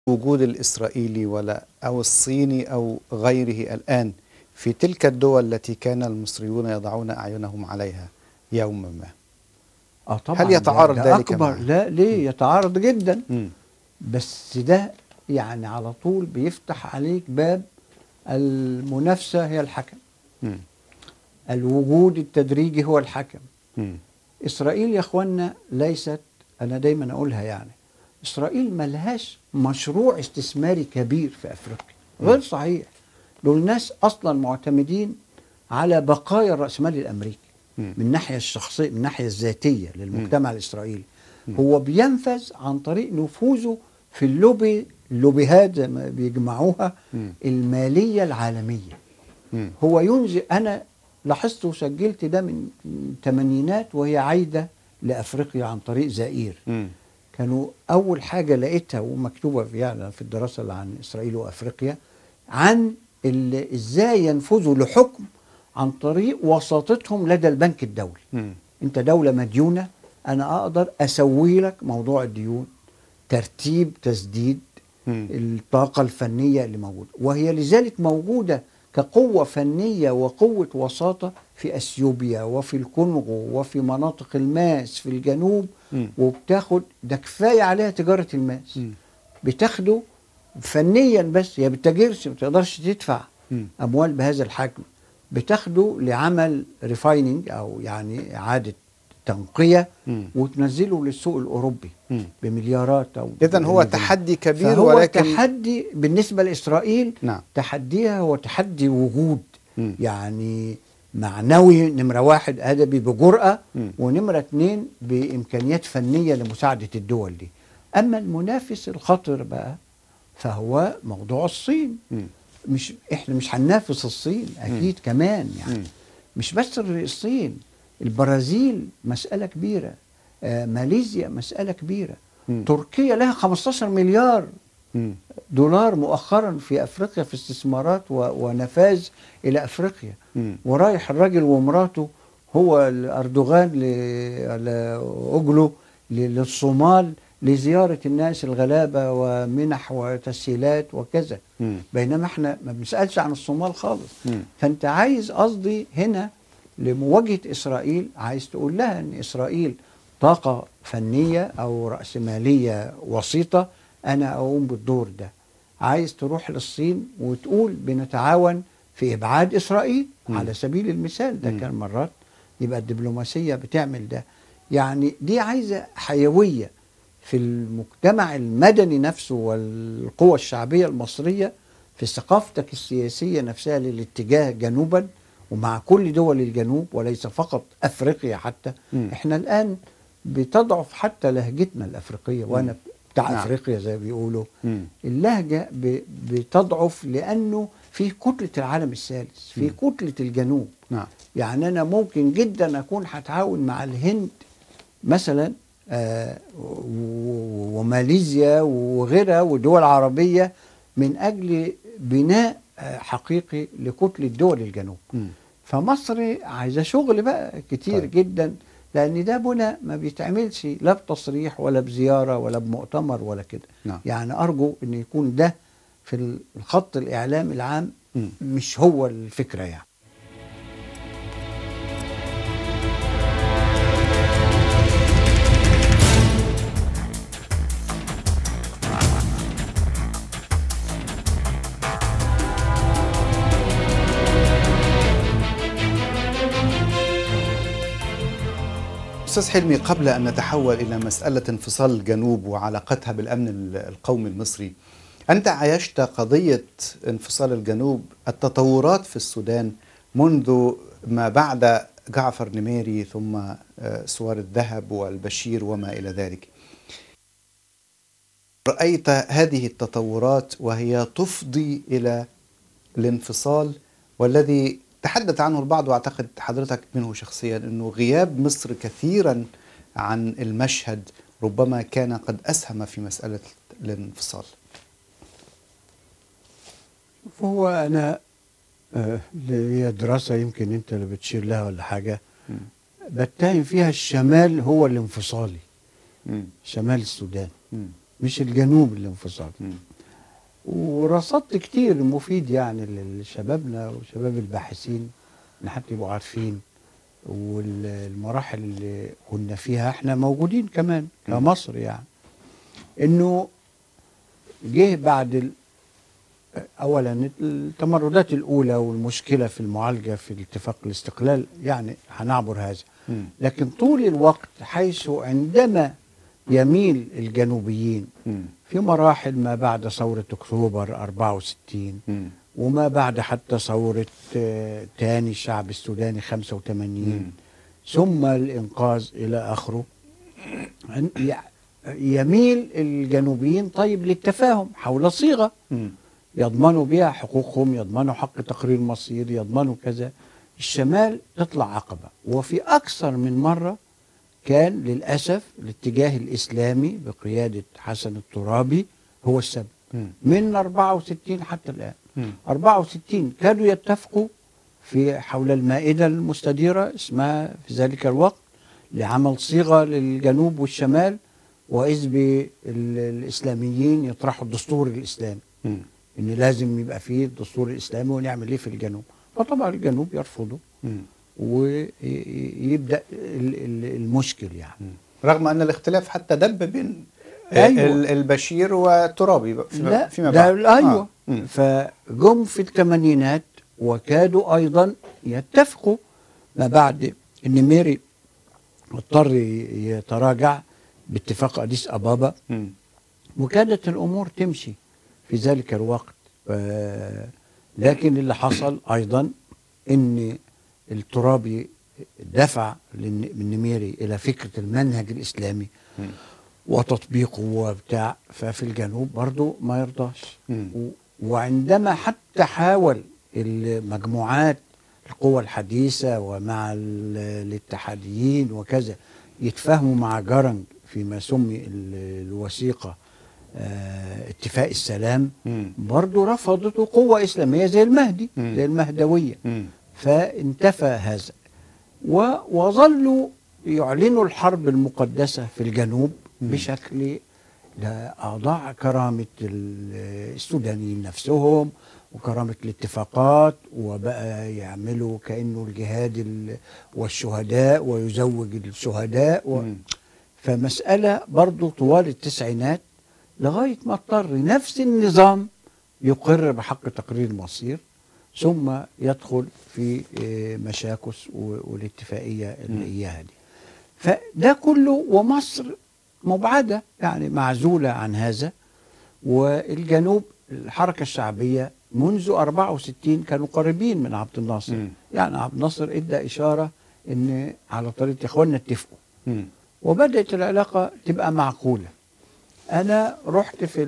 وجود الإسرائيلي ولا أو الصيني أو غيره الآن في تلك الدول التي كان المصريون يضعون أعينهم عليها يوما ما اه طبعا هل يتعارض ده- ده ذلك اكبر معه؟ لا ليه يتعارض جدا مم. بس ده يعني على طول بيفتح عليك باب المنافسه هي الحكم مم. الوجود التدريجي هو الحكم مم. اسرائيل يا اخوانا ليست انا دايما اقولها يعني اسرائيل ملهاش مشروع استثماري كبير في افريقيا غير صحيح دول ناس اصلا معتمدين على بقايا الراسمال الامريكي مم. من الناحيه الشخصيه من الناحيه الذاتيه للمجتمع الاسرائيلي هو بينفذ عن طريق نفوذه في اللوبي اللوبيهات زي ما بيجمعوها مم. الماليه العالميه مم. هو ينزل انا لاحظت وسجلت ده من الثمانينات وهي عايده لافريقيا عن طريق زائير مم. كانوا اول حاجه لقيتها ومكتوبه في يعني في الدراسه اللي عن اسرائيل وافريقيا عن ال- ازاي ينفذوا لحكم عن طريق وساطتهم لدى البنك الدولي مم. انت دوله مديونه انا اقدر اسوي لك موضوع الديون ترتيب تسديد مم. الطاقة الفنية اللي موجودة وهي لذلك موجودة كقوة فنية وقوة وساطة في أثيوبيا وفي الكونغو وفي مناطق الماس في الجنوب مم. وبتاخد ده كفاية عليها تجارة الماس مم. بتاخده فنيا بس هي بتتاجرش ما تقدرش تدفع مم. أموال بهذا الحجم بتاخده لعمل ريفايننج أو يعني إعادة تنقية مم. وتنزله للسوق الأوروبي مم. بمليارات أو إذا هو بمليون. تحدي كبير فهو ولكن تحدي بالنسبة لإسرائيل نعم تحديها هو تحدي وجود مم. يعني معنوي نمرة واحد أدبي بجرأة مم. ونمرة اتنين بإمكانيات فنية لمساعدة الدول دي أما المنافس الخطر بقى فهو موضوع الصين مم. مش احنا مش هننافس الصين اكيد كمان يعني مم. مش بس الصين البرازيل مسألة كبيرة آه ماليزيا مسألة كبيرة مم. تركيا لها 15 مليار مم. دولار مؤخرا في افريقيا في استثمارات و- ونفاذ الى افريقيا مم. ورايح الراجل ومراته هو اردوغان لاجلو للصومال لزياره الناس الغلابه ومنح وتسهيلات وكذا مم. بينما احنا ما بنسالش عن الصومال خالص مم. فانت عايز قصدي هنا لمواجهه اسرائيل عايز تقول لها ان اسرائيل طاقه فنيه او راسماليه وسيطه انا اقوم بالدور ده عايز تروح للصين وتقول بنتعاون في ابعاد اسرائيل مم. على سبيل المثال ده مم. كان مرات يبقى الدبلوماسيه بتعمل ده يعني دي عايزه حيويه في المجتمع المدني نفسه والقوى الشعبيه المصريه في ثقافتك السياسيه نفسها للاتجاه جنوبا ومع كل دول الجنوب وليس فقط افريقيا حتى مم. احنا الان بتضعف حتى لهجتنا الافريقيه وانا بتاع نعم. افريقيا زي ما بيقولوا مم. اللهجه ب- بتضعف لانه في كتله العالم الثالث في كتله الجنوب نعم يعني انا ممكن جدا اكون هتعاون مع الهند مثلا آه، و- وماليزيا وغيرها ودول عربيه من اجل بناء آه، حقيقي لكتله دول الجنوب مم. فمصر عايزه شغل بقى كتير طيب. طيب. جدا لان ده بنا ما بيتعملش لا بتصريح ولا بزياره ولا بمؤتمر ولا كده نعم. يعني ارجو ان يكون ده في الخط الاعلام العام مم. مش هو الفكره يعني أستاذ حلمي قبل أن نتحول إلى مسألة انفصال الجنوب وعلاقتها بالأمن ال- القومي المصري أنت عايشت قضية انفصال الجنوب التطورات في السودان منذ ما بعد جعفر نميري ثم آه، سوار الذهب والبشير وما إلى ذلك رأيت هذه التطورات وهي تفضي إلى الانفصال والذي تحدث عنه البعض واعتقد حضرتك منه شخصيا انه غياب مصر كثيرا عن المشهد ربما كان قد اسهم في مساله الانفصال. هو انا آه، اللي هي دراسه يمكن انت اللي بتشير لها ولا حاجه مم. بتهم فيها الشمال هو الانفصالي مم. شمال السودان مم. مش الجنوب الانفصالي مم. ورصدت كتير مفيد يعني لشبابنا وشباب الباحثين ان حتى يبقوا عارفين والمراحل اللي كنا فيها احنا موجودين كمان كمصر يعني انه جه بعد ال- اولا التمردات الاولى والمشكله في المعالجه في اتفاق الاستقلال يعني هنعبر هذا مم. لكن طول الوقت حيث عندما يميل الجنوبيين مم. في مراحل ما بعد ثورة أكتوبر 64 مم. وما بعد حتى ثورة آه، تاني الشعب السوداني 85 مم. ثم الإنقاذ إلى آخره عن- يع- يميل الجنوبيين طيب للتفاهم حول صيغة مم. يضمنوا بها حقوقهم يضمنوا حق تقرير مصير يضمنوا كذا الشمال تطلع عقبة وفي أكثر من مرة كان للأسف الاتجاه الإسلامي بقيادة حسن الترابي هو السبب مم. من 64 حتى الآن مم. 64 كانوا يتفقوا في حول المائدة المستديرة اسمها في ذلك الوقت لعمل صيغة للجنوب والشمال وإذ بالإسلاميين يطرحوا الدستور الإسلامي مم. ان لازم يبقى فيه الدستور الاسلامي ونعمل ايه في الجنوب فطبعا الجنوب يرفضه مم. ويبدا ال- ال- المشكل يعني مم. رغم ان الاختلاف حتى دب بين أيوة. ال- البشير والترابي فيما, لا فيما ده بعد ايوه آه. مم. فجم في الثمانينات وكادوا ايضا يتفقوا ما بعد ان ميري اضطر يتراجع باتفاق اديس ابابا مم. وكادت الامور تمشي في ذلك الوقت ف- لكن اللي حصل ايضا ان الترابي دفع للن- النميري الى فكره المنهج الاسلامي مم. وتطبيقه وبتاع ففي الجنوب برضو ما يرضاش مم. و- وعندما حتى حاول المجموعات القوى الحديثة ومع ال- الاتحاديين وكذا يتفاهموا مع جرنج فيما سمي ال- الوثيقة آه، اتفاق السلام مم. برضو رفضته قوة إسلامية زي المهدي مم. زي المهدوية مم. فانتفى هذا و- وظلوا يعلنوا الحرب المقدسة في الجنوب مم. بشكل لا أضاع كرامة ال- السودانيين نفسهم وكرامة الاتفاقات وبقى يعملوا كأنه الجهاد ال- والشهداء ويزوج الشهداء و... مم. فمسألة برضو طوال التسعينات لغاية ما اضطر نفس النظام يقر بحق تقرير المصير ثم يدخل في آه، مشاكس و- والاتفاقية اللي مم. إياها دي فده كله ومصر مبعدة يعني معزولة عن هذا والجنوب الحركة الشعبية منذ 64 كانوا قريبين من عبد الناصر مم. يعني عبد الناصر ادى إشارة ان على طريقة يا اخوانا اتفقوا مم. وبدأت العلاقة تبقى معقولة أنا رحت في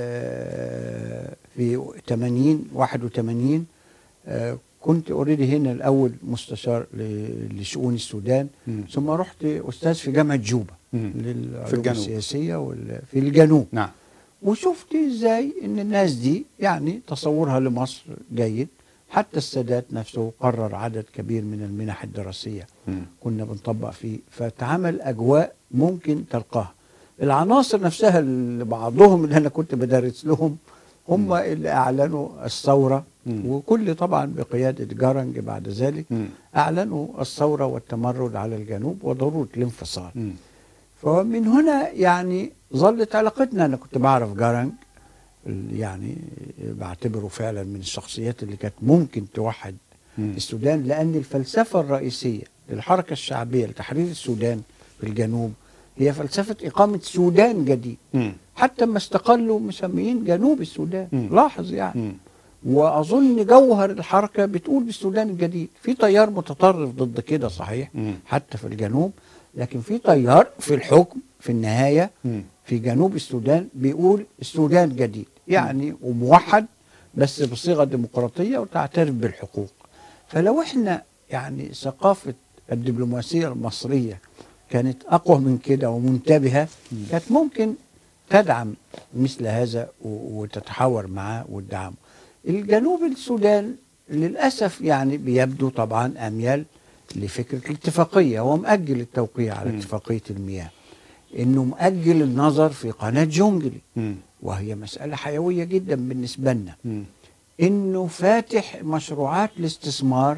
ال- في 80 81 آه، كنت اوريدي هنا الأول مستشار ل- لشؤون السودان مم. ثم رحت أستاذ في جامعة جوبا مم. للعلوم الجنوب. السياسية وال- في الجنوب نعم وشفت ازاي ان الناس دي يعني تصورها لمصر جيد حتى السادات نفسه قرر عدد كبير من المنح الدراسية مم. كنا بنطبق فيه فتعمل أجواء ممكن تلقاها العناصر نفسها اللي بعضهم اللي أنا كنت بدرس لهم هم اللي أعلنوا الثورة مم. وكل طبعا بقيادة جارنج بعد ذلك مم. أعلنوا الثورة والتمرد على الجنوب وضرورة الانفصال مم. فمن هنا يعني ظلت علاقتنا انا كنت بعرف جارنج يعني بعتبره فعلا من الشخصيات اللي كانت ممكن توحد مم. السودان لان الفلسفه الرئيسيه للحركه الشعبيه لتحرير السودان في الجنوب هي فلسفه اقامه سودان جديد مم. حتى ما استقلوا مسميين جنوب السودان مم. لاحظ يعني مم. واظن جوهر الحركه بتقول بالسودان الجديد في تيار متطرف ضد كده صحيح مم. حتى في الجنوب لكن في تيار في الحكم في النهايه مم. في جنوب السودان بيقول السودان جديد يعني وموحد بس بصيغه ديمقراطيه وتعترف بالحقوق فلو احنا يعني ثقافه الدبلوماسيه المصريه كانت اقوى من كده ومنتبهه كانت ممكن تدعم مثل هذا و- وتتحاور معاه وتدعمه الجنوب السودان للاسف يعني بيبدو طبعا اميال لفكره الاتفاقيه هو مأجل التوقيع على مم. اتفاقيه المياه انه مأجل النظر في قناه جونجلي مم. وهي مسألة حيوية جدا بالنسبة لنا مم. انه فاتح مشروعات الاستثمار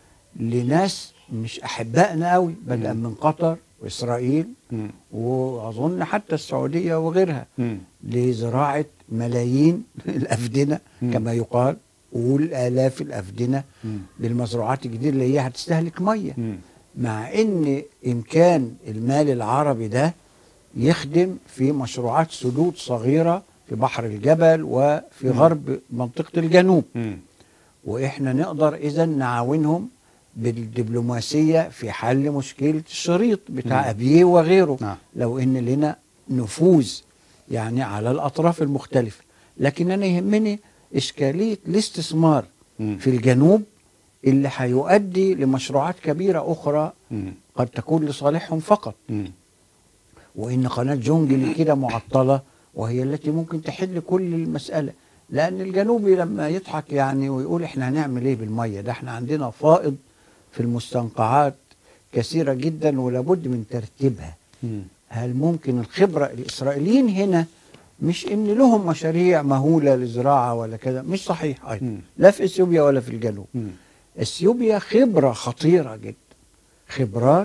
لناس مش احبائنا قوي بدءا مم. من قطر واسرائيل مم. واظن حتى السعوديه وغيرها مم. لزراعه ملايين الافدنه مم. كما يقال والالاف الافدنه مم. بالمزروعات الجديده اللي هي هتستهلك ميه مم. مع ان امكان المال العربي ده يخدم في مشروعات سدود صغيره في بحر الجبل وفي مم. غرب منطقه الجنوب مم. واحنا نقدر اذا نعاونهم بالدبلوماسيه في حل مشكله الشريط بتاع مم. ابيه وغيره نعم. لو ان لنا نفوذ يعني على الاطراف المختلفه لكن انا يهمني اشكاليه الاستثمار مم. في الجنوب اللي هيؤدي لمشروعات كبيره اخرى مم. قد تكون لصالحهم فقط مم. وان قناه جونجل كده معطله وهي التي ممكن تحل كل المساله لان الجنوبي لما يضحك يعني ويقول احنا هنعمل ايه بالميه ده احنا عندنا فائض في المستنقعات كثيره جدا ولابد من ترتيبها مم. هل ممكن الخبره الاسرائيليين هنا مش ان لهم مشاريع مهوله لزراعه ولا كذا مش صحيح ايضا مم. لا في اثيوبيا ولا في الجنوب مم. اثيوبيا خبره خطيره جدا خبرات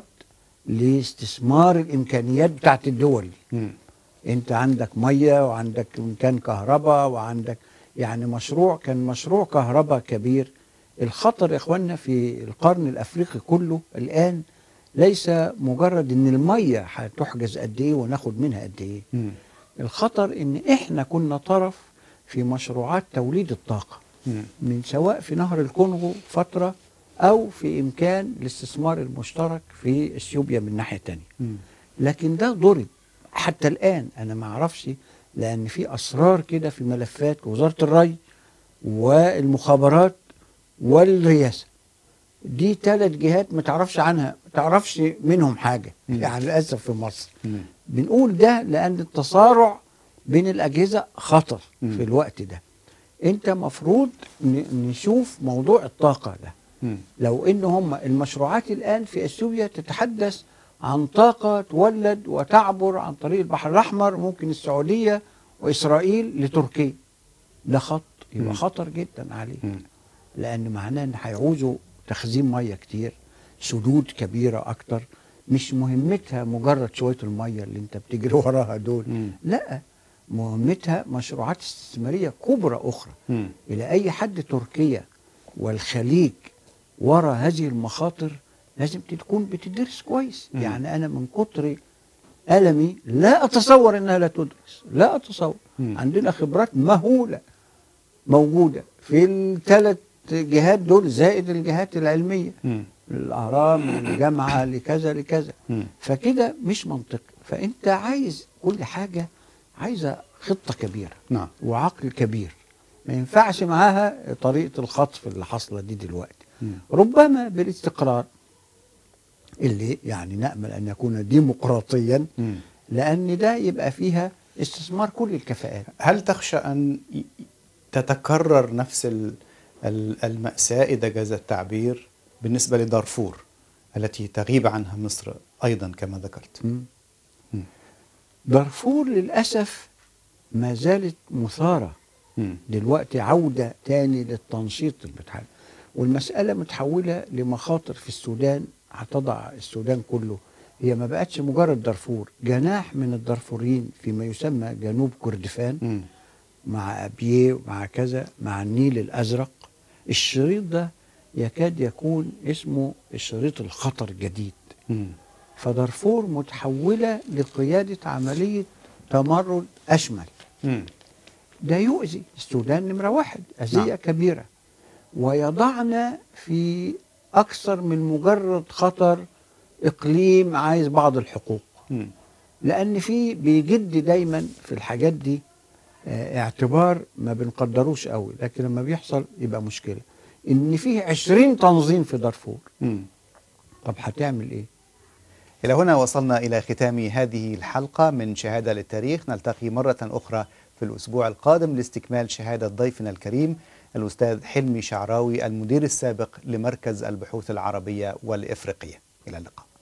لاستثمار الامكانيات بتاعت الدول دي مم. انت عندك ميه وعندك امكان كهرباء وعندك يعني مشروع كان مشروع كهرباء كبير الخطر يا اخوانا في القرن الافريقي كله الان ليس مجرد ان الميه هتحجز قد ايه وناخد منها قد ايه مم. الخطر ان احنا كنا طرف في مشروعات توليد الطاقه مم. من سواء في نهر الكونغو فتره او في امكان الاستثمار المشترك في اثيوبيا من ناحيه تانية مم. لكن ده ضرب حتى الان انا ما اعرفش لان في اسرار كده في ملفات وزاره الري والمخابرات والرئاسه دي ثلاث جهات ما تعرفش عنها ما تعرفش منهم حاجه مم. يعني للاسف في مصر مم. بنقول ده لان التصارع بين الاجهزه خطر مم. في الوقت ده انت مفروض ن- نشوف موضوع الطاقه ده مم. لو ان هم المشروعات الان في اثيوبيا تتحدث عن طاقه تولد وتعبر عن طريق البحر الاحمر ممكن السعوديه واسرائيل لتركيا ده خط مم. يبقى خطر جدا عليه مم. لان معناه ان هيعوزوا تخزين ميه كتير سدود كبيره اكتر مش مهمتها مجرد شويه الميه اللي انت بتجري وراها دول مم. لا مهمتها مشروعات استثماريه كبرى اخرى مم. الى اي حد تركيا والخليج ورا هذه المخاطر لازم تكون بتدرس كويس مم. يعني انا من كتر المي لا اتصور انها لا تدرس لا اتصور مم. عندنا خبرات مهوله موجوده في الثلاث جهات دول زائد الجهات العلميه مم. الاهرام الجامعه لكذا لكذا مم. فكده مش منطقي فانت عايز كل حاجه عايزه خطه كبيره نعم وعقل كبير ما ينفعش معاها طريقه الخطف اللي حاصله دي دلوقتي مم. ربما بالاستقرار اللي يعني نامل ان يكون ديمقراطيا مم. لان ده يبقى فيها استثمار كل الكفاءات هل تخشى أن ي- تتكرر نفس ال- ال- المأساة إذا جاز التعبير بالنسبة لدارفور التي تغيب عنها مصر أيضا كما ذكرت مم. مم. دارفور للاسف ما زالت مثاره مم. دلوقتي عودة تاني للتنشيط بتاع والمسألة متحولة لمخاطر في السودان هتضع السودان كله هي ما بقتش مجرد دارفور جناح من الدارفوريين فيما يسمى جنوب كردفان مم. مع أبيه مع كذا مع النيل الأزرق الشريط ده يكاد يكون اسمه الشريط الخطر الجديد مم. فدارفور متحولة لقيادة عملية تمرد أشمل مم. ده يؤذي السودان نمرة واحد أذية نعم. نعم. كبيرة ويضعنا في أكثر من مجرد خطر إقليم عايز بعض الحقوق مم. لأن في بيجد دايما في الحاجات دي آه، اعتبار ما بنقدروش قوي لكن لما بيحصل يبقى مشكلة إن فيه عشرين تنظيم في دارفور مم. طب هتعمل إيه؟ إلى هنا وصلنا إلى ختام هذه الحلقة من شهادة للتاريخ نلتقي مرة أخرى في الأسبوع القادم لاستكمال شهادة ضيفنا الكريم الأستاذ حلمي شعراوي المدير السابق لمركز البحوث العربية والإفريقية إلى اللقاء